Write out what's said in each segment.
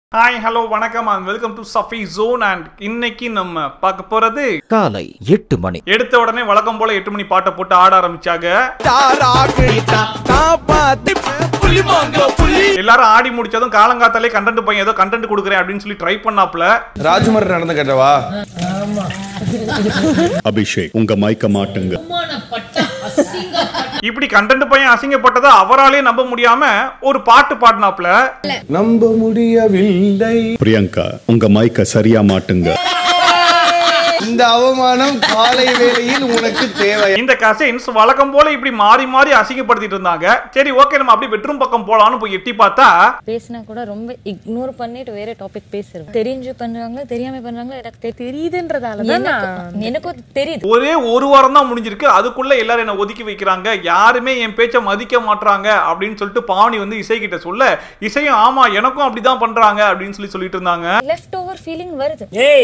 Hi hello வணக்கம் and welcome to Shafi zone and இன்னைக்கு நம்ம பார்க்க போறது காலை எட்டு மணி எடுத்த உடனே வழக்கம் போல எட்டு மணி பாட்டை போட்டு ஆட ஆரம்பிச்சாங்க எல்லாரும் ஆடி முடிச்சதும் காலங்காத்தாலே கண்டென்ட் பையன் ஏதோ கண்டென்ட் கொடுக்குறேன் அப்படின்னு சொல்லி ட்ரை பண்ணாப்ல ராஜ்குமார் நடந்து கேட்டவா அபிஷேக் உங்க மயக்க மாட்டுங்க இப்படி கண்டென்ட் பையன் அசிங்கப்பட்டதை அவராலே நம்ப முடியாம ஒரு பாட்டு பாடினாப்ல நம்ப முடியவில்லை பிரியங்கா உங்க மயக்க சரியா மாட்டுங்க இந்த அவமானம் காலை வேளையில் உனக்கு தேவை இந்த கசின்ஸ் வழக்கம் போல இப்படி மாறி மாறி அசிங்கப்படுத்திட்டு இருந்தாங்க சரி ஓகே நம்ம அப்படியே பெட்ரூம் பக்கம் போலான்னு போய் எட்டி பார்த்தா பேசினா கூட ரொம்ப இக்னோர் பண்ணிட்டு வேற டாபிக் பேசுறேன் தெரிஞ்சு பண்றாங்களா தெரியாம பண்றாங்களா எனக்கு தெ- தெரியுதுன்றதால தான் எனக்கு- எனக்கும் தெரியுது ஒரே ஒரு வாரம் தான் முடிஞ்சிருக்கு அதுக்குள்ள எல்லாரும் என்ன ஒதுக்கி வைக்கிறாங்க யாருமே என் பேச்சை மதிக்க மாட்றாங்க அப்படின்னு சொல்லிட்டு பாவனி வந்து இசை கிட்ட சொல்ல இசையும் ஆமா எனக்கும் அப்படிதான் பண்றாங்க அப்படின்னு சொல்லி சொல்லிட்டு இருந்தாங்க லெஃப்ட் ஓவர் ஃபீலிங் வருது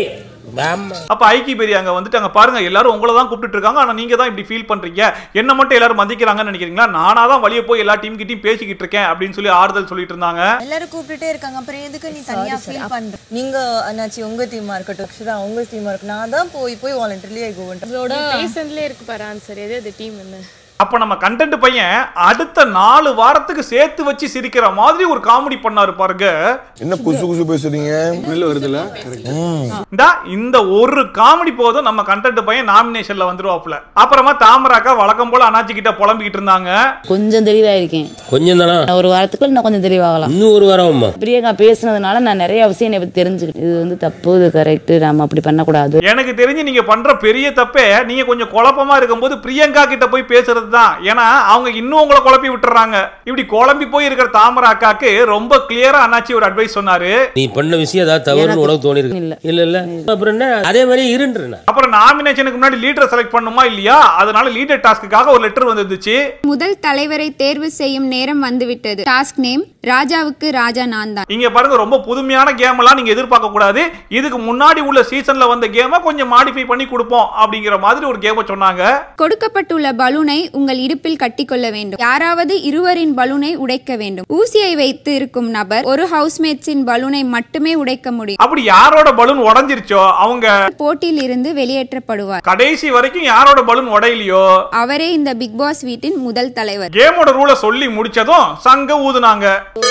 அப்ப ஐக்கி பெரிய அங்க வந்துட்டு அங்க பாருங்க எல்லாரும் உங்களை தான் கூப்பிட்டு இருக்காங்க ஆனா நீங்க தான் இப்படி ஃபீல் பண்றீங்க என்ன மட்டும் எல்லாரும் மதிக்கிறாங்கன்னு நினைக்கிறீங்களா நானா தான் வழிய போய் எல்லா டீம் கிட்டயும் பேசிக்கிட்டு இருக்கேன் அப்படின்னு சொல்லி ஆறுதல் சொல்லிட்டு இருந்தாங்க எல்லாரும் கூப்பிட்டுட்டே இருக்காங்க அப்புறம் எதுக்கு நீ தனியா ஃபீல் பண்ற நீங்க அண்ணாச்சி உங்க டீமா இருக்கட்டும் அக்ஷரா உங்க டீமா இருக்கு நான் தான் போய் போய் வாலண்டரிலி ஐ கோவன் பேசன்ட்லேயே இருக்கு பாரு ஆன்சர் எது அது டீம் என்ன அப்ப நம்ம கண்டென்ட் பையன் அடுத்த நாலு வாரத்துக்கு சேர்த்து வச்சு சிரிக்கிற மாதிரி ஒரு காமெடி பண்ணாரு பாருங்க என்ன குசு குசு பேசுறீங்க வெளில வருதுல இந்தா இந்த ஒரு காமெடி போதும் நம்ம கண்டென்ட் பையன் நாமினேஷன்ல வந்துருவாப்ல அப்புறமா தாமராக்கா வழக்கம் போல அண்ணாச்சி கிட்ட புலம்பிக்கிட்டு இருந்தாங்க கொஞ்சம் தெளிவாயிருக்கேன் கொஞ்சம் தானா நான் ஒரு வாரத்துக்குள்ள நான் கொஞ்சம் தெளிவாகலாம் இன்னும் ஒரு வாரம்மா பிரியங்கா பேசுனதுனால நான் நிறைய விஷயம் என்னை பத்தி தெரிஞ்சுக்கிட்டேன் இது வந்து தப்பு இது கரெக்ட் நம்ம அப்படி பண்ணக்கூடாது எனக்கு தெரிஞ்சு நீங்க பண்ற பெரிய தப்பே நீங்க கொஞ்சம் குழப்பமா இருக்கும்போது பிரியங்கா கிட்ட போய் பேசுறது தான் ஏன்னா அவங்க இன்னும் உங்களை குழப்பி விட்டுறாங்க இப்படி குழம்பி போய் இருக்கிற தாமரை அக்காக்கு ரொம்ப கிளியரா அண்ணாச்சி ஒரு அட்வைஸ் சொன்னாரு நீ பண்ண விஷயம் ஏதாவது தவறுன்னு உனக்கு தோணி இல்ல. இருக்கு இல்ல இல்ல அப்புறம் என்ன அதே மாதிரி இருன்றேன் அப்புறம் நாமினேஷனுக்கு முன்னாடி லீடரை செலக்ட் பண்ணுமா இல்லையா அதனால லீடர் டாஸ்க்குக்காக ஒரு லெட்டர் வந்துருந்துச்சு முதல் தலைவரை தேர்வு செய்யும் நேரம் வந்துவிட்டது டாஸ்க் நேம் ராஜாவுக்கு ராஜா நான் தான் இங்க பாருங்க ரொம்ப புதுமையான கேம் எல்லாம் நீங்க எதிர்பார்க்க கூடாது இதுக்கு முன்னாடி உள்ள சீசன்ல வந்த கேமை கொஞ்சம் மாடிஃபை பண்ணி கொடுப்போம் அப்படிங்கிற மாதிரி ஒரு கேமை சொன்னாங்க கொடுக்கப்பட்டுள்ள பலூனை உங்கள் இடுப்பில் கட்டிக்கொள்ள வேண்டும் யாராவது இருவரின் பலூனை உடைக்க வேண்டும் ஊசியை வைத்து இருக்கும் நபர் ஒரு ஹவுஸ்மேட்ஸின் பலூனை மட்டுமே உடைக்க முடியும் அப்படி யாரோட பலூன் உடஞ்சிருச்சோ அவங்க போட்டியில் இருந்து வெளியேற்றப்படுவார் கடைசி வரைக்கும் யாரோட பலூன் உடையலையோ அவரே இந்த பிக் பாஸ் வீட்டின் முதல் தலைவர் கேமோட ரூலை சொல்லி முடிச்சதும் சங்க ஊதுனாங்க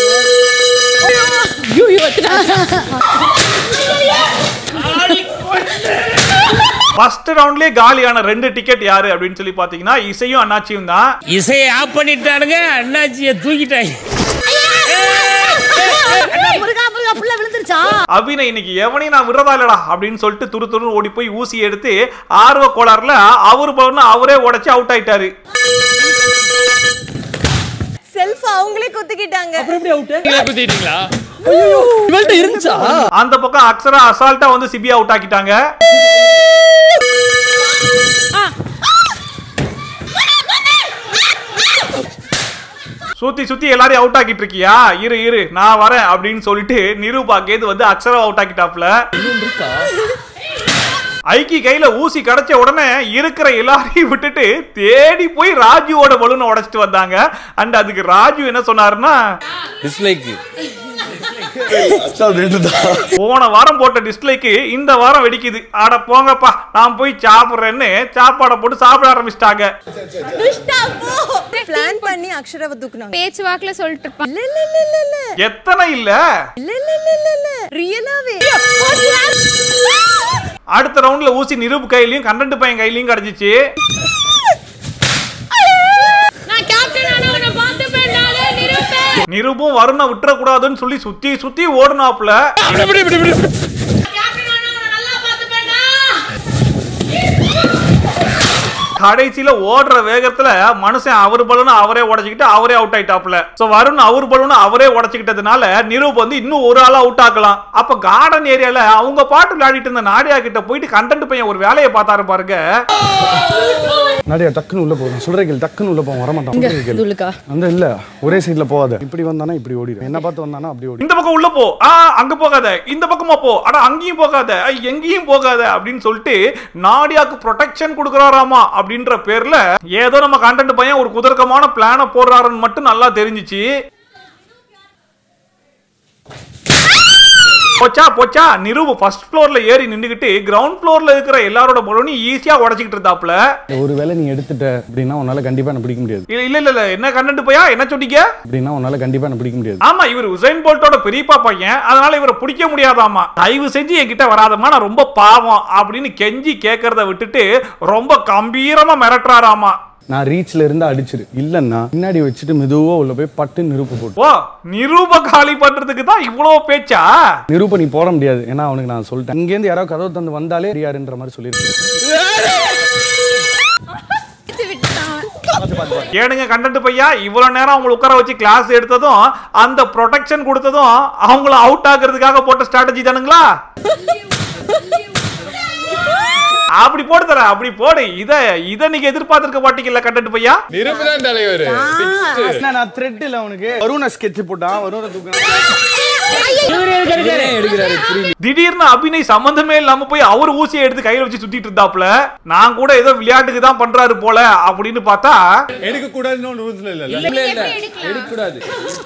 ஃபர்ஸ்ட் ரவுண்ட்லயே காலியான ரெண்டு டிக்கெட் யாரு அப்படின்னு சொல்லி பாத்தீங்கன்னா இசையும் அண்ணாச்சியும் தான் இசையை ஆஃப் பண்ணிட்டானுங்க அண்ணாச்சியை தூக்கிட்டாங்க அபிநய் இன்னைக்கு எவனையும் நான் விடுறதா இல்லடா அப்படின்னு சொல்லிட்டு துரு துரு ஓடி போய் ஊசி எடுத்து ஆர்வ கோளாறுல அவரு பலூன் அவரே உடைச்சு அவுட் ஆயிட்டாரு செல்ஃப் அவங்களே குத்திக்கிட்டாங்க அந்த பக்கம் அக்ஷரா அசால்ட்டா வந்து சிபி அவுட் ஆக்கிட்டாங்க சுத்தி சுத்தி எல்லாரையும் அவுட் ஆக்கிட்டு இருக்கியா இரு இரு நான் வரேன் அப்படின்னு சொல்லிட்டு நிரூபா கேது வந்து அக்ஷரா அவுட் ஆக்கிட்டாப்ல ஐக்கி கையில ஊசி கிடைச்ச உடனே இருக்கிற எல்லாரையும் விட்டுட்டு தேடி போய் ராஜுவோட பலூனை உடைச்சிட்டு வந்தாங்க அண்ட் அதுக்கு ராஜு என்ன சொன்னாருன்னா டிஸ்லைக் போன வாரம் போட்ட டிஸ்லைக்கு இந்த வாரம் வெடிக்குது அட போங்கப்பா நான் போய் சாப்பிடுறேன்னு சாப்பாடை போட்டு சாப்பிட ஆரம்பிச்சிட்டாங்க பிளான் பண்ணி அக்ஷராவை தூக்குனாங்க பேச்சு வாக்குல சொல்லிட்டு இருப்பான் இல்ல இல்ல இல்ல இல்ல இல்ல எத்தனை இல்ல இல்ல இல்ல இல்ல இல்ல இல்ல ரியலாவே அடுத்த ரவுண்ட்ல ஊசி நிரூப் கையிலயும் கண்டன்ட் பையன் கையிலயும் கிடைச்சிச்சு நான் கேப்டன் ஆனவனை பார்த்து பண்ணாலே நிரூபே நிரூபம் வருண விட்டுறக்கூடாதுன்னு சொல்லி சுத்தி சுத்தி ஓடுனாப்ல கேப்டன் ஆனவனை நல்லா பார்த்து பண்ணா கடைசியில ஓடுற வேகத்துல மனுஷன் அவர் பலூனை அவரே உடைச்சுக்கிட்டு அவரே அவுட் ஆயிட்டாப்ல சோ வருண் அவர் பலூனை அவரே உடைச்சுக்கிட்டதுனால நிரூப் வந்து இன்னும் ஒரு ஆளா அவுட் ஆக்கலாம் அப்ப கார்டன் ஏரியால அவங்க பாட்டு விளையாடிட்டு இருந்த நாடியா கிட்ட போயிட்டு கண்டென்ட் பையன் ஒரு வேலையை பார்த்தாரு பாருங்க நடிகா டக்குன்னு உள்ள போகும் சொல்றேன் டக்குன்னு உள்ள போவோம் வரமாட்டான் சொல்றேன் கேளு. துளுக்கா அந்த இல்ல ஒரே சைடுல போகாத இப்படி வந்தானா இப்படி ஓடிடும் என்ன பார்த்து வந்தானா அப்படி ஓடி இந்த பக்கம் உள்ள போ ஆ அங்க போகாத இந்த பக்கமா போ அட அங்கேயும் போகாத ஐ, எங்கேயும் போகாத அப்படின்னு சொல்லிட்டு நாடியாக்கு ப்ரொடெக்ஷன் கொடுக்குறாராமா அப்படின்ற பேர்ல ஏதோ நம்ம கண்டென்ட் பையன் ஒரு குதர்க்கமான பிளான போடுறாருன்னு மட்டும் நல்லா தெரிஞ்சுச்சு போச்சா போச்சா நிரூபு ஃபர்ஸ்ட் ஃப்ளோர்ல ஏறி நின்னுகிட்டு கிரவுண்ட் ஃப்ளோர்ல இருக்கிற எல்லாரோட பலூனையும் ஈஸியா உடைச்சிக்கிட்டு இருந்தாப்ல ஒருவேளை நீ எடுத்துட்ட அப்படின்னா உன்னால கண்டிப்பா என்ன பிடிக்க முடியாது இல்ல இல்ல இல்ல, இல்ல என்ன கண்டென்ட் போயா என்ன சொன்னீங்க அப்படின்னா உன்னால கண்டிப்பா என்ன பிடிக்க முடியாது ஆமா இவர் உசைன் போல்ட்டோட பெரியப்பா பையன் அதனால இவரை பிடிக்க முடியாதாமா தயவு செஞ்சு என்கிட்ட வராதம்மா நான் ரொம்ப பாவம் அப்படின்னு கெஞ்சி கேட்கறத விட்டுட்டு ரொம்ப கம்பீரமா மிரட்டுறாராமா நான் ரீச்ல இருந்து அடிச்சிரு இல்லன்னா பின்னாடி வச்சுட்டு மெதுவா உள்ள போய் பட்டு நிருப்பு போட்டு ஓ நிரூப காலி பண்றதுக்கு தான் இவ்வளவு பேச்சா நிரூப நீ போட முடியாது ஏன்னா அவனுக்கு நான் சொல்லிட்டேன் இங்கேருந்து யாராவது கதவு தந்து வந்தாலே யாருன்ற மாதிரி சொல்லியிருக்கேன் ஏனுங்க கண்டென்ட் பையா இவ்வளவு நேரம் அவங்களை உட்கார வச்சு கிளாஸ் எடுத்ததும் அந்த ப்ரொடெக்ஷன் கொடுத்ததும் அவங்கள அவுட் ஆகுறதுக்காக போட்ட ஸ்ட்ராட்டஜி தானுங்களா அப்படி போடு தர அப்படி போடு இத இத நீங்க எதிர்பார்த்திருக்க மாட்டீங்கல்ல கண்டென்ட் பையா நிரூபதான் தலைவர் நான் த்ரெட் இல்ல அவனுக்கு வருண ஸ்கெட்ச் போட்டான் வருண தூக்கினான் திடீர்னு அபிநய் சம்பந்தமே இல்லாம போய் அவர் ஊசியை எடுத்து கையில வச்சு சுத்திட்டு இருந்தாப்ல நான் கூட ஏதோ விளையாட்டுக்கு தான் பண்றாரு போல அப்படின்னு பார்த்தா எடுக்க கூடாதுன்னு ரூல்ஸ்ல இல்ல இல்ல இல்ல எடுக்க கூடாது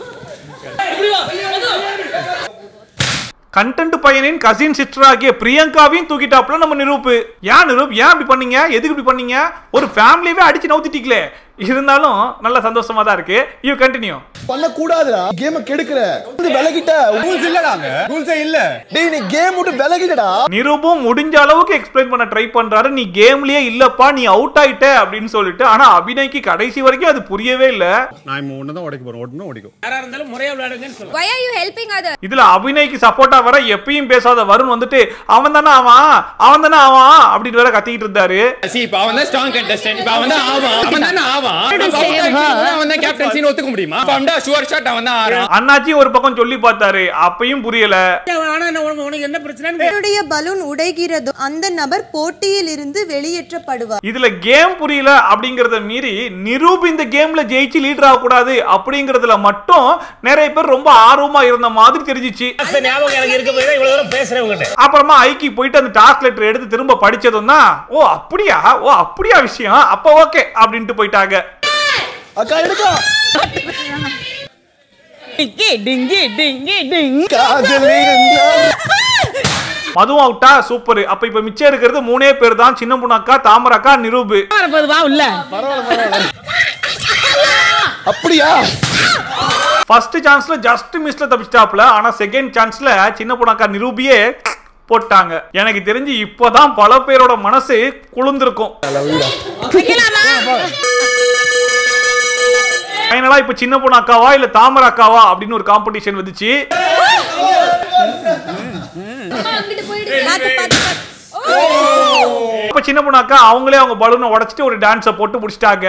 கண்டென்ட் பையனின் கசின் சிஸ்டர் ஆகிய பிரியங்காவையும் தூக்கிட்டாப்ல நம்ம நிரூப் ஏன் நிரூப் ஏன் இப்படி பண்ணீங்க எதுக்கு இப்படி பண்ணீங்க ஒரு ஃபேமிலியவே அடிச்சு நவுத்திட்டீங்களே இருந்தாலும் நல்ல சந்தோஷமா தான் இருக்கு யூ கண்டினியூ பண்ண கூடாதுடா கேம் கெடுக்குற வந்து விலகிட்ட ரூல்ஸ் இல்லடாங்க ரூல்ஸே இல்ல டேய் நீ கேம் விட்டு விலகிட்டடா நிரூபம் முடிஞ்ச அளவுக்கு எக்ஸ்பிளைன் பண்ண ட்ரை பண்றாரு நீ கேம்லயே இல்லப்பா நீ அவுட் ஆயிட்ட அப்படின்னு சொல்லிட்டு ஆனா அபிநய்க்கு கடைசி வரைக்கும் அது புரியவே இல்ல நான் இப்போ ஒண்ணு தான் உடைக்க போறேன் ஒண்ணு உடைக்கும் யாரா இருந்தாலும் முறையா விளையாடுங்கன்னு சொல்லுங்க Why are you helping others? இதுல அபிநய்க்கு சப்போர்ட்டா வர எப்பயும் பேசாத வருண் வந்துட்டு அவன் தானே அவன் அவன் தானே அவன் அப்படின்னு வேற கத்திக்கிட்டு இருந்தாரு சி இப்ப அவன் தான் ஸ்ட்ராங் கண்டஸ்டன்ட் இப்ப அவன் தான் ஆவான் அவன் தானே ஆவான் நம்ம out ஆயிட்டோம்னா அவன் தான் கேப்டன்சின்னு ஒத்துக்க முடியுமா இப்ப அவன் தான் ஷுவர் ஷாட் அவன் தான் ஆறான் அண்ணாச்சி ஒரு பக்கம் சொல்லி பார்த்தாரு அப்பயும் புரியல ஆனா என்ன உனக்கு உனக்கு என்ன பிரச்சனை என்னுடைய பலூன் உடைகிறதோ அந்த நபர் போட்டியில் இருந்து வெளியேற்றப்படுவார் இதுல கேம் புரியல அப்படிங்கறத மீறி நிரூப் இந்த கேம்ல ஜெயிச்சு லீடர் ஆகக்கூடாது அப்படிங்கறதுல மட்டும் நிறைய பேர் ரொம்ப ஆர்வமா இருந்த மாதிரி தெரிஞ்சிச்சு ஞாபகம் எனக்கு இருக்க போய் இவ்வளவு தூரம் பேசுறேன் உங்ககிட்ட அப்புறமா ஐக்கி போயிட்டு அந்த டாஸ்க் லெட்டர் எடுத்து திரும்ப படிச்சதும் தான் ஓ அப்படியா ஓ அப்படியா விஷயம் அப்ப ஓகே அப்படின்ட்டு போயிட்டாங்க அக்கா எடுக்கா காதலே என்றால் மதுவும் அவுட்டா சூப்பர் அப்ப இப்ப மிச்சம் இருக்கிறது மூணே பேர் தான் சின்ன பொண்ணு தாமரக்கா நிரூபு அப்படியா ஃபர்ஸ்ட் சான்ஸ்ல ஜஸ்ட் மிஸ்ல தப்பிச்சிட்டாப்ல ஆனா செகண்ட் சான்ஸ்ல சின்ன பொண்ணாக்கா நிரூபியே போட்டாங்க எனக்கு தெரிஞ்சு இப்போதான் பல பேரோட மனசு குளிர்ந்திருக்கும் ஃபைனலா இப்ப சின்ன பொண்ணு அக்காவா இல்ல தாமரை அக்காவா அப்படின்னு ஒரு காம்படிஷன் வந்துச்சு இப்ப சின்ன பொண்ணு அக்கா அவங்களே அவங்க பலூனை உடைச்சிட்டு ஒரு டான்ஸை போட்டு முடிச்சிட்டாங்க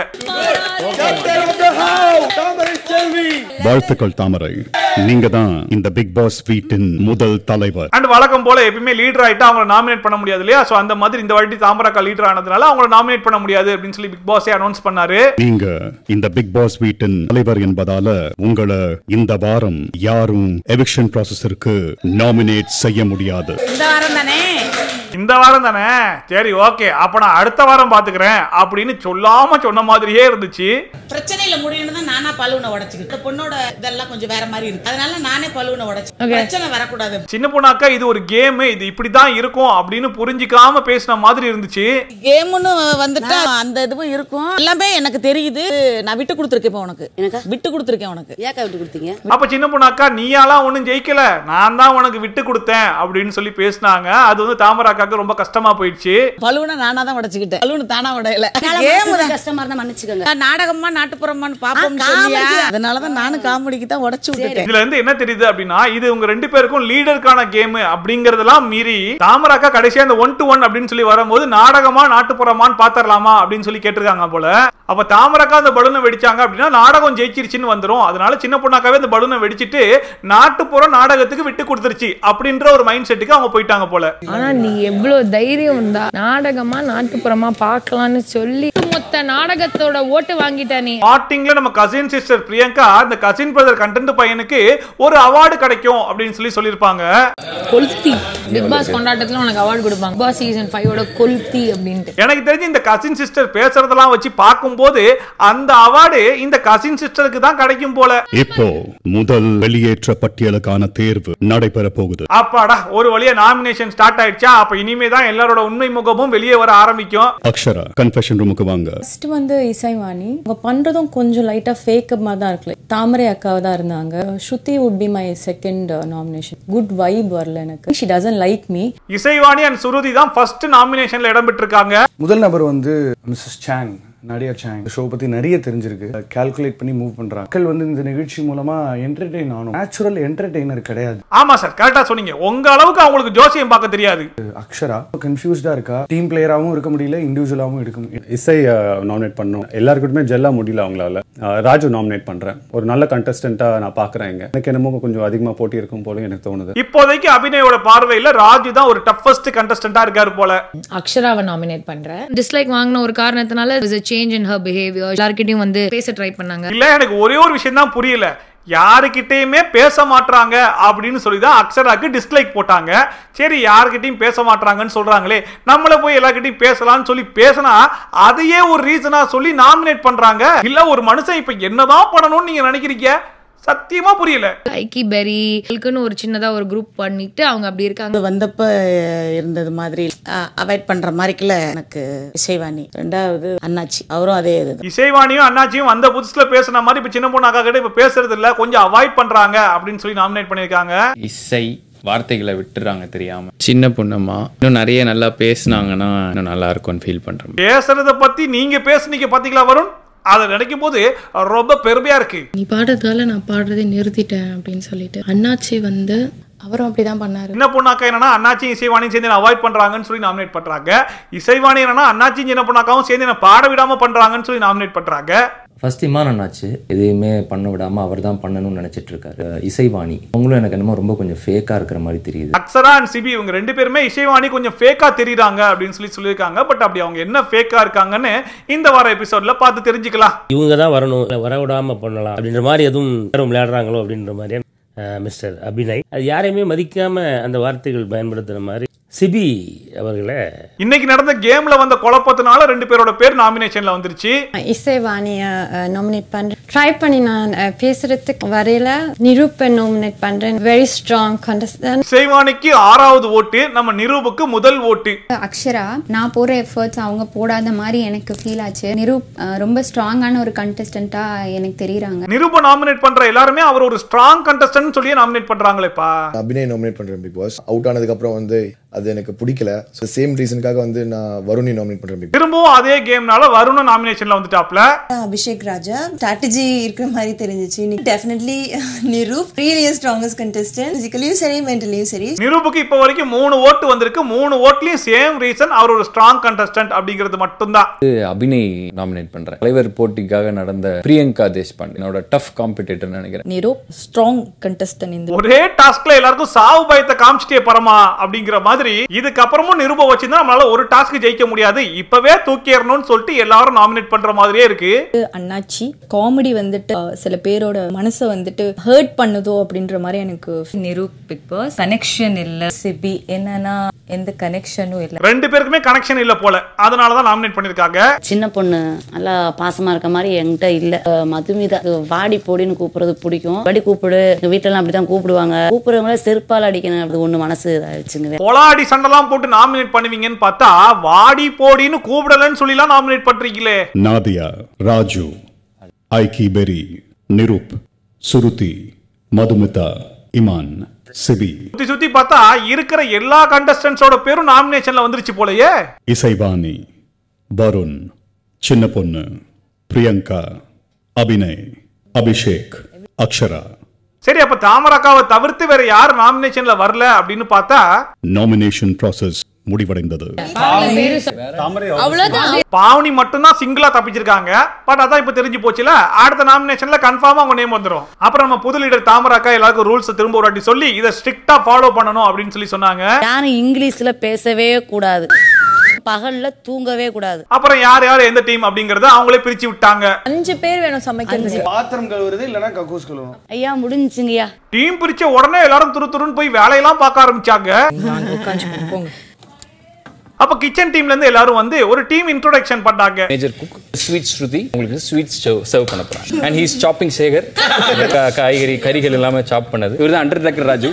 வாழ்த்துக்கள் தாமரை நீங்க தான் இந்த பிக் பாஸ் வீட்டின் முதல் தலைவர் அண்ட் வழக்கம் போல எப்பயுமே லீடர் ஆயிட்டு அவங்கள நாமினேட் பண்ண முடியாது இல்லையா சோ அந்த மாதிரி இந்த வாட்டி தாமரக்கா லீடர் ஆனதுனால அவங்கள நாமினேட் பண்ண முடியாது அப்படின்னு சொல்லி பிக் பாஸே அனௌன்ஸ் பண்ணாரு நீங்க இந்த பிக் பாஸ் வீட்டின் தலைவர் என்பதால உங்களை இந்த வாரம் யாரும் எவிக்ஷன் ப்ராசஸருக்கு நாமினேட் செய்ய முடியாது இந்த வாரம் தானே இந்த வாரம் தானே சரி ஓகே அப்ப நான் அடுத்த வாரம் பாத்துக்கிறேன் அப்படின்னு சொல்லாம சொன்ன மாதிரியே இருந்துச்சு பிரச்சனையில முடியணும் தான் நானா பலூனை உடைச்சுக்கிட்டு இந்த பொண்ணோட இதெல்லாம் கொஞ்சம் வேற மாதிரி இருக்கு அதனால நானே பலூனை உடைச்சு பிரச்சனை வரக்கூடாது சின்ன பொண்ணாக்கா இது ஒரு கேம் இது இப்படிதான் இருக்கும் அப்படின்னு புரிஞ்சிக்காம பேசின மாதிரி இருந்துச்சு கேம்னு வந்துட்டா அந்த இதுவும் இருக்கும் எல்லாமே எனக்கு தெரியுது நான் விட்டு கொடுத்துருக்கேன் இப்போ உனக்கு எனக்கு விட்டு கொடுத்துருக்கேன் உனக்கு ஏக்கா விட்டு கொடுத்தீங்க அப்ப சின்ன பொண்ணாக்கா நீயாலாம் ஒண்ணும் ஜெயிக்கல நான் தான் உனக்கு விட்டு கொடுத்தேன் அப்படின்னு சொல்லி பேசினாங்க அது வந்து தாமராக்காக்கு ரொம்ப கஷ்டமா போயிடுச்சு பலூனை நானா தான் உடைச்சுக்கிட்டேன் பலூன் தானா உடையல கேம் கேம் கஷ்டமா இருந்தா மன்னிச்சுக்கோங்க நான் நாடகமா நாட்டுப்புறமான்னு பாப்போம் சொல்லியா அதனாலதான் நானும் காமெடிக்கு தான் உடைச்சு விட்டுட்டேன் இதுல இருந்து என்ன தெரியுது அப்படின்னா இது உங்க ரெண்டு பேருக்கும் லீடருக்கான கேம் அப்படிங்கறதெல்லாம் மீறி தாமராக்கா கடைசியா இந்த ஒன் டு ஒன் அப்படின்னு சொல்லி வரும்போது நாடகமா நாட்டுப்புறமான்னு பாத்திரலாமா அப்படின்னு சொல்லி கேட்டிருக்காங்க போல அப்ப தாமராக்கா அந்த பலூனை வெடிச்சாங்க அப்படின்னா நாடகம் ஜெயிச்சிருச்சுன்னு வந்துரும் அதனால சின்ன பொண்ணாக்காவே அந்த பலூனை வெடிச்சிட்டு நாட்டுப்புற நாடகத்துக்கு விட்டு கொடுத்துருச்சு அப்படின்ற ஒரு மைண்ட் செட்டுக்கு அவங்க போயிட்டாங்க போல ஆனா நீ எவ்வளவு தைரியம் இருந்தா நாடகமா நாட்டுப்புறமா பார்க்கலாம்னு சொல்லி மொத்த நாடகத்தோட ஓட்டு வாங்கிட்ட நீ ஸ்டார்டிங்ல நம்ம கசின் சிஸ்டர் பிரியங்கா இந்த கசின் பிரதர் கண்டென்ட் பையனுக்கு ஒரு அவார்டு கிடைக்கும் அப்படின்னு சொல்லி சொல்லியிருப்பாங்க கொல்தி பிக் பாஸ் கொண்டாட்டத்துல உனக்கு அவார்டு கொடுப்பாங்க பாஸ் சீசன் ஃபைவோட கொல்தி அப்படின்ட்டு எனக்கு தெரிஞ்சு இந்த கசின் சிஸ்டர் பேசுறதெல்லாம் வச்சு பார்க்கும்போது போது அந்த அவார்டு இந்த கசின் சிஸ்டருக்கு தான் கிடைக்கும் போல இப்போ முதல் வெளியேற்ற பட்டியலுக்கான தேர்வு நடைபெற போகுது அப்பாடா ஒரு வழியா நாமினேஷன் ஸ்டார்ட் ஆயிடுச்சா அப்ப இனிமே தான் எல்லாரோட உண்மை முகமும் வெளியே வர ஆரம்பிக்கும் அக்ஷரா கன்ஃபெஷன் ரூமுக்கு வாங்க ஃபர்ஸ்ட் வந்து இசைவாணி அவங்க பண்றதும் கொஞ்சம் லைட்டா ஃபேக் மாதிரி தான் இருக்கு தாமரை அக்காவை தான் இருந்தாங்க Shruti would be my second nomination good vibe வரல எனக்கு she doesn't like me Isaivani and Shruti தான் ஃபர்ஸ்ட் நாமினேஷன்ல இடம் பெற்றிருக்காங்க முதல் நபர் வந்து மிஸ்ஸஸ் சாங் நடிகர் சாங் ஷோ பத்தி நிறைய தெரிஞ்சிருக்கு கால்குலேட் பண்ணி மூவ் பண்றாங்க மக்கள் வந்து இந்த நிகழ்ச்சி மூலமா என்டர்டெயின் ஆகணும் நேச்சுரல் என்டர்டெய்னர் கிடையாது ஆமா சார் கரெக்டா சொன்னீங்க உங்க அளவுக்கு அவங்களுக்கு ஜோசியம் பார்க்க தெரியாது அக்ஷரா கன்ஃபியூஸ்டா இருக்கா டீம் பிளேயராகவும் இருக்க முடியல இண்டிவிஜுவலாகவும் இருக்க முடியல இசை நாமினேட் பண்ணோம் எல்லாருக்கிட்டுமே ஜெல்லா முடியல அவங்களால அஹ், ராஜு நாமினேட் பண்றேன் ஒரு நல்ல கண்டஸ்டன்ட்டா நான் பாக்குறேன் இங்க எனக்கு என்னமோ கொஞ்சம் அதிகமா போட்டி இருக்கும் போல எனக்கு தோணுது இப்போதைக்கு அபிநயோட பார்வையில ராஜு தான் ஒரு டஃபஸ்ட் கண்டஸ்டன்டா இருக்காரு போல அக்ஷராவை நாமினேட் பண்றேன் டிஸ்லைக் வாங்கின ஒரு காரணத்தினால சேஞ்ச் இன் ஹர் பிஹேவியர் எல்லார்கிட்டயும் வந்து பேச ட்ரை பண்ணாங்க இல்ல எனக்கு ஒரே ஒரு விஷயம் தான் புரியல யாருக்கிட்டயுமே பேச மாட்றாங்க அப்படின்னு சொல்லி தான் அக்ஷராக்கு டிஸ்லைக் போட்டாங்க சரி யாருக்கிட்டையும் பேச மாட்றாங்கன்னு சொல்றாங்களே நம்மள போய் எல்லார்கிட்டயும் பேசலாம்னு சொல்லி பேசினா அதையே ஒரு ரீசனா சொல்லி நாமினேட் பண்றாங்க இல்ல ஒரு மனுஷன் இப்ப என்னதான் பண்ணணும்னு நீங்க நினைக்கிறீங்க சத்தியமா புரியல ஐக்கி பெரி இதுக்குன்னு ஒரு சின்னதா ஒரு குரூப் பண்ணிட்டு அவங்க அப்படி இருக்காங்க வந்தப்ப இருந்தது மாதிரி அவாய்ட் பண்ற மாதிரிக்குல எனக்கு இசைவாணி ரெண்டாவது அண்ணாச்சி அவரும் அதே இது இசைவாணியும் அண்ணாச்சியும் வந்த புதுசுல பேசுன மாதிரி இப்ப சின்ன பொண்ணு அக்கா கிட்ட இப்ப பேசுறது இல்ல கொஞ்சம் அவாய்ட் பண்றாங்க அப்படின்னு சொல்லி நாமினேட் பண்ணிருக்காங்க இசை வார்த்தைகளை விட்டுறாங்க தெரியாம சின்ன பொண்ணம்மா இன்னும் நிறைய நல்லா பேசுனாங்கன்னா இன்னும் நல்லா இருக்கும்னு ஃபீல் பண்றேன் பேசுறத பத்தி நீங்க பேசுனீங்க பாத்தீங்களா வருண் அதை நினைக்கும் போது ரொம்ப பெருமையா இருக்கு நீ பாடுறதால நான் பாடுறதை நிறுத்திட்டேன் அப்படின்னு சொல்லிட்டு அண்ணாச்சி வந்து அவரும் அப்படிதான் பண்ணாரு சின்ன பொண்ணாக்கா என்னன்னா அண்ணாச்சியும் இசைவாணியும் சேர்ந்து அவாய்ட் பண்றாங்கன்னு சொல்லி நாமினேட் பண்றாங்க இசைவாணி என்னன்னா அண்ணாச்சியும் சின்ன பொண்ணாக்காவும் சேர்ந்து என்ன பாட விடாம பண்றாங்கன்னு சொல்லி நாமினேட் பண்றாங்க ஃபர்ஸ்ட் இமான் அண்ணாச்சு எதையுமே பண்ண விடாம அவர் தான் பண்ணணும்னு நினைச்சிட்டு இருக்காரு அஹ் இசைவாணி அவங்களும் எனக்கு என்னமோ ரொம்ப கொஞ்சம் ஃபேக்கா இருக்கிற மாதிரி தெரியுது அக்ஸரா அண்ட் சிபி இவங்க ரெண்டு பேருமே இசைவாணி கொஞ்சம் ஃபேக்கா தெரியுறாங்க அப்படின்னு சொல்லி சொல்லியிருக்காங்க பட் அப்படி அவங்க என்ன ஃபேக்கா இருக்காங்கன்னு இந்த வார எபிசோட்ல பார்த்து தெரிஞ்சுக்கலாம் இவங்க தான் வரணும் வர விடாம பண்ணலாம் அப்படின்ற மாதிரி எதுவும் யாரும் விளையாடுறாங்களோ அப்படின்ற மாதிரி மிஸ்டர் அபிநய் அது யாரையுமே மதிக்காம அந்த வார்த்தைகள் பயன்படுத்துற மாதிரி சிபி அவர்களை இன்னைக்கு நடந்த கேம்ல வந்த குழப்பத்தினால ரெண்டு பேரோட பேர் நாமினேஷன்ல வந்துருச்சு இசைவாணியை நாமினேட் பண்றேன் ட்ரை பண்ணி நான் அஹ், பேசுறதுக்கு வரையில நிரூப்பை நாமினேட் பண்றேன் வெரி ஸ்ட்ராங் கண்டஸ்டன் இசைவாணிக்கு ஆறாவது ஓட்டு நம்ம நிரூபுக்கு முதல் ஓட்டு அக்ஷரா நான் போடுற எஃபர்ட்ஸ் அவங்க போடாத மாதிரி எனக்கு ஃபீல் ஆச்சு நிரூப் அஹ், ரொம்ப ஸ்ட்ராங்கான ஒரு கண்டஸ்டண்டா எனக்கு தெரியுறாங்க நிரூப நாமினேட் பண்ற எல்லாருமே அவர் ஒரு ஸ்ட்ராங் கண்டஸ்டன்ட் சொல்லி நாமினேட் பண்றாங்களேப்பா அபிநய் நாமினேட் பண்றேன் பிக் பாஸ் அவுட் ஆனதுக்கு அப்புறம் வந்து அது எனக்கு பிடிக்கல ஸோ சேம் ரீசனுக்காக வந்து நான் வருணி நாமினேட் பண்றேன் பிக் திரும்பவும் அதே கேம்னால வருண நாமினேஷன்ல வந்துட்டாப்ல அபிஷேக் ராஜா ஸ்ட்ராட்டஜி இருக்கிற மாதிரி தெரிஞ்சிச்சு definitely Niroop really strongest contestant பிசிக்கலியும் சரி மென்டலியும் சரி நிரூபுக்கு இப்ப வரைக்கும் மூணு ஓட்டு வந்திருக்கு மூணு ஓட்லயும் சேம் ரீசன் அவர் ஒரு ஸ்ட்ராங் கண்டஸ்டன்ட் அப்படிங்கிறது மட்டும்தான் அபிநய் நாமினேட் பண்றேன் தலைவர் போட்டிக்காக நடந்த பிரியங்கா தேஷ்பாண்டே என்னோட டஃப் காம்படிட்டர் நினைக்கிறேன் நிரூப் ஸ்ட்ராங் கண்டஸ்டன் இந்த ஒரே டாஸ்க்ல எல்லாருக்கும் சாவு பயத்தை காமிச்சிட்டே பரமா அப்படிங்கிற மாதிரி இதுக்கப்புறமும் நிரூப வச்சிருந்தா நம்மளால ஒரு டாஸ்க் ஜெயிக்க முடியாது இப்பவே தூக்கிடணும்னு சொல்லிட்டு எல்லாரும் நாமினேட் பண்ற மாதிரியே இருக்கு அண்ணாச்சி காமெடி வந்துட்டு அஹ், சில பேரோட மனசை வந்துட்டு ஹர்ட் பண்ணுதோ அப்படின்ற மாதிரி எனக்கு நிரூப் பிக் பாஸ் கனெக்ஷன் இல்ல சிபி என்னன்னா எந்த கனெக்ஷனும் இல்ல ரெண்டு பேருக்குமே கனெக்ஷன் இல்ல போல அதனாலதான் நாமினேட் பண்ணிருக்காங்க சின்ன பொண்ணு நல்லா பாசமா இருக்க மாதிரி என்கிட்ட இல்ல அஹ் மதுமிதா அஹ் வாடி போடின்னு கூப்பிடுறது பிடிக்கும் வாடி கூப்பிடு எங்க வீட்டுல எல்லாம் அப்படிதான் கூப்பிடுவாங்க கூப்பிடுறவங்கள செருப்பால் அடிக்கணும் அது ஒண்ணு மனசு இதாயிடுச்சுங்க பொலாடி சண்டைலாம் போட்டு நாமினேட் பண்ணுவீங்கன்னு பார்த்தா வாடி போடின்னு கூப்பிடலன்னு சொல்லிலாம் நாமினேட் பண்றீங்களே நாதியா ராஜு ஐக்கி பெரி நிரூப் சுருதி மதுமிதா இமான் சிபி சுத்தி சுத்தி பார்த்தா இருக்கிற எல்லா கண்டஸ்டன்ஸோட பேரும் நாமினேஷன்ல வந்துருச்சு போலயே இசைவாணி வருண் சின்ன பொண்ணு பிரியங்கா அபிநய் அபிஷேக் அக்ஷரா சரி அப்ப தாமரக்காவை தவிர்த்து வேற யார் நாமினேஷன்ல வரல அப்படின்னு பார்த்தா நாமினேஷன் ப்ராசஸ் முடிவடைந்தது பாவனி மட்டும்தான் சிங்கிளா தப்பிச்சிருக்காங்க பட் அதான் இப்ப தெரிஞ்சு போச்சுல அடுத்த நாமினேஷன்ல கன்ஃபார்மா உங்க நேம் வந்துரும் அப்புறம் நம்ம புது லீடர் தாமராக்கா எல்லாருக்கும் ரூல்ஸ் திரும்ப ஒரு வாட்டி சொல்லி இதை ஸ்ட்ரிக்டா ஃபாலோ பண்ணணும் அப்படின்னு சொல்லி சொன்னாங்க யாரும் இங்கிலீஷ்ல பேசவே கூடாது பகல்ல தூங்கவே கூடாது அப்புறம் யார் யார் எந்த டீம் அப்படிங்கறத அவங்களே பிரிச்சு விட்டாங்க அஞ்சு பேர் வேணும் சமைக்கிறது பாத்திரம் கழுவுறது இல்லைன்னா கக்கூஸ் கழுவணும் ஐயா முடிஞ்சுங்கய்யா டீம் பிரிச்ச உடனே எல்லாரும் துரு துருன்னு போய் வேலையெல்லாம் பார்க்க ஆரம்பிச்சாங்க உட்காந்து போங்க அப்ப கிச்சன் டீம்ல இருந்து எல்லாரும் வந்து ஒரு டீம் இன்ட்ரோடக்ஷன் பண்ணாங்க மேஜர் குக் ஸ்வீட் ஸ்ருதி உங்களுக்கு ஸ்வீட் சர்வ் பண்ண போறாங்க அண்ட் ஹீஸ் சாப்பிங் சேகர் கா- காய்கறி கறிகள் எல்லாமே சாப் பண்ணது இவர் தான் அண்டர் டேரக்டர் ராஜு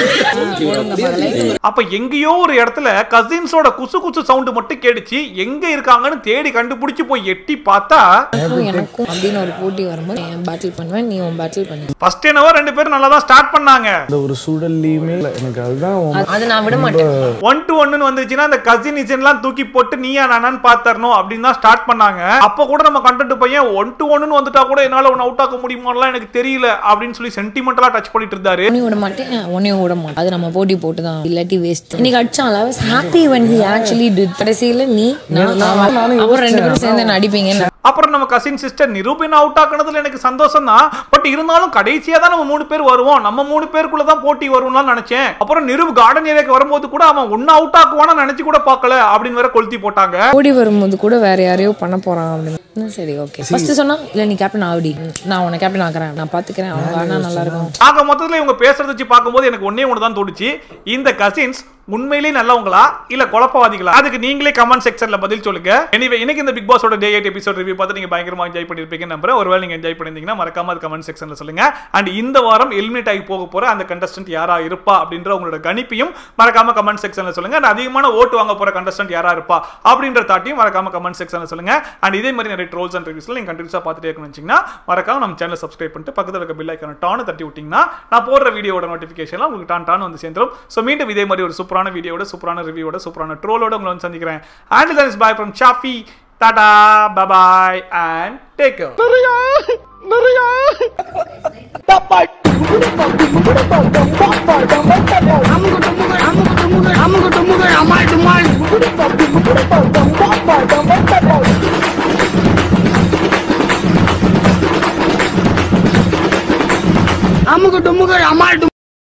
அப்ப எங்கேயோ ஒரு இடத்துல கசின்ஸோட குசு குசு சவுண்ட் மட்டும் கேட்டுச்சு எங்க இருக்காங்கன்னு தேடி கண்டுபிடிச்சு போய் எட்டி பார்த்தா எனக்கும் எனக்கும் அப்படின்னு ஒரு போட்டி வரும்போது என் பேட்டில் பண்ணுவேன் நீ உன் பேட்டில் பண்ணு ஃபர்ஸ்ட் என்னவோ ரெண்டு பேரும் நல்லா தான் ஸ்டார்ட் பண்ணாங்க அந்த ஒரு சூழல்லையுமே எனக்கு அதுதான் உங்க- அது நான் விட மாட்டேன் ஒன் டு ஒன்னு வந்துச்சுன்னா அந்த கசின் இசன்லாம் தூக்கி போட்டு நீயா நானான்னு பாத்தரணும் அப்படின்னு தான் ஸ்டார்ட் பண்ணாங்க அப்ப கூட நம்ம கண்டென்ட் பையன் ஒன் டு ஒன்னு வந்துட்டா கூட என்னால ஒன்னு அவுட் ஆக்க முடியுமாலாம் எனக்கு தெரியல அப்படின்னு சொல்லி சென்டிமெண்டலா டச் பண்ணிட்டு இருந்தாரு உன்னையும் விட மாட்டேன் உன்னையும் விட மாட்டேன் அது நம்ம போட்டி போட்டு தான் இல்லாட்டி வேஸ்ட் இன்னைக்கு அடிச்சான் I was happy when he actually did கடைசியில நீ நான் அவன் அப்புறம் ரெண்டு பேரும் சேர்ந்து என்ன அடிப்பீங்க அப்புறம் நம்ம கசின் சிஸ்டர் நிரூபின் அவுட் ஆக்குனதுல எனக்கு சந்தோஷம் தான் பட் இருந்தாலும் கடைசியா தான் நம்ம மூணு பேர் வருவோம் நம்ம மூணு பேருக்குள்ள தான் போட்டி வரும்லாம் நினைச்சேன் அப்புறம் நிரூப் கார்டன் ஏரியாக்கு வரும்போது கூட அவன் ஒன்னு அவுட் ஆக்குவான்னு நினைச்சு கூட பார்க்கல அப்படின்னு வேற கொளுத்தி போட்டாங்க ஓடி வரும்போது கூட வேற யாரையோ பண்ண போறான் அப்படின்னு ம், சரி ஓகே ஃபர்ஸ்ட் சொன்னா இல்ல நீ கேப்டன் ஆவடி நான் உன்னை கேப்டன் ஆக்குறேன் நான் பாத்துக்கிறேன் அவங்க ஆனா நல்லா இருக்கும் ஆக மொத்தத்துல இவங்க பேசுறத வச்சு பார்க்கும்போது எனக்கு ஒண்ணே ஒன்று தான் தோணுச்சு இந்த கசின்ஸ் உண்மையிலேயே நல்லவங்களா இல்ல குழப்பவாதிகளா அதுக்கு நீங்களே கமெண்ட் செக்ஷன்ல பதில் சொல்லுங்க எனிவே இன்னைக்கு இந்த பிக் பாஸோட டே எயிட் எபிசோட் ரிவ்யூ பார்த்து நீங்க பயங்கரமா என்ஜாய் பண்ணிருப்பீங்க நம்புறேன் ஒருவேளை நீங்க என்ஜாய் பண்ணிருந்தீங்கன்னா மறக்காம அது கமெண்ட் செக்ஷன்ல சொல்லுங்க அண்ட் இந்த வாரம் எலிமினேட் ஆகி போக போற அந்த கண்டஸ்டன்ட் யாரா இருப்பா அப்படின்ற உங்களோட கணிப்பையும் மறக்காம கமெண்ட் செக்ஷன்ல சொல்லுங்க and அதிகமான ஓட்டு வாங்க போற கண்டஸ்டன்ட் யாரா இருப்பா அப்படின்ற தாட்டியும் மறக்காம கமெண்ட் செக்ஷன்ல சொல்லுங்க அண்ட் இதே மாதிரி நிறைய ட்ரோல்ஸ் அண்ட் ரிவ்யூஸ்ல நீங்க கண்டினியூஸா பார்த்துட்டே இருக்கணும்னு வச்சீங்கன்னா மறக்காம நம்ம சேனலை சப்ஸ்கிரைப் பண்ணிட்டு பக்கத்துல இருக்க பில் ஐக்கான டானு தட்டி விட்டீங்கன்னா நான் போடுற வீடியோட நோட்டிஃபிகேஷன்லாம் உங்களுக்கு டான் டான் வந்து சேர்ந்துரும் ஸோ மீண்டும் இதே மாதிரி ஒரு சூப்பரான வீடியோட சூப்பரான ரிவ்யூவோட சூப்பரான ட்ரோலோட உங்களை வந்து சந்திக்கிறேன் and then is bye from Shafi tata bye bye and take care நிறைய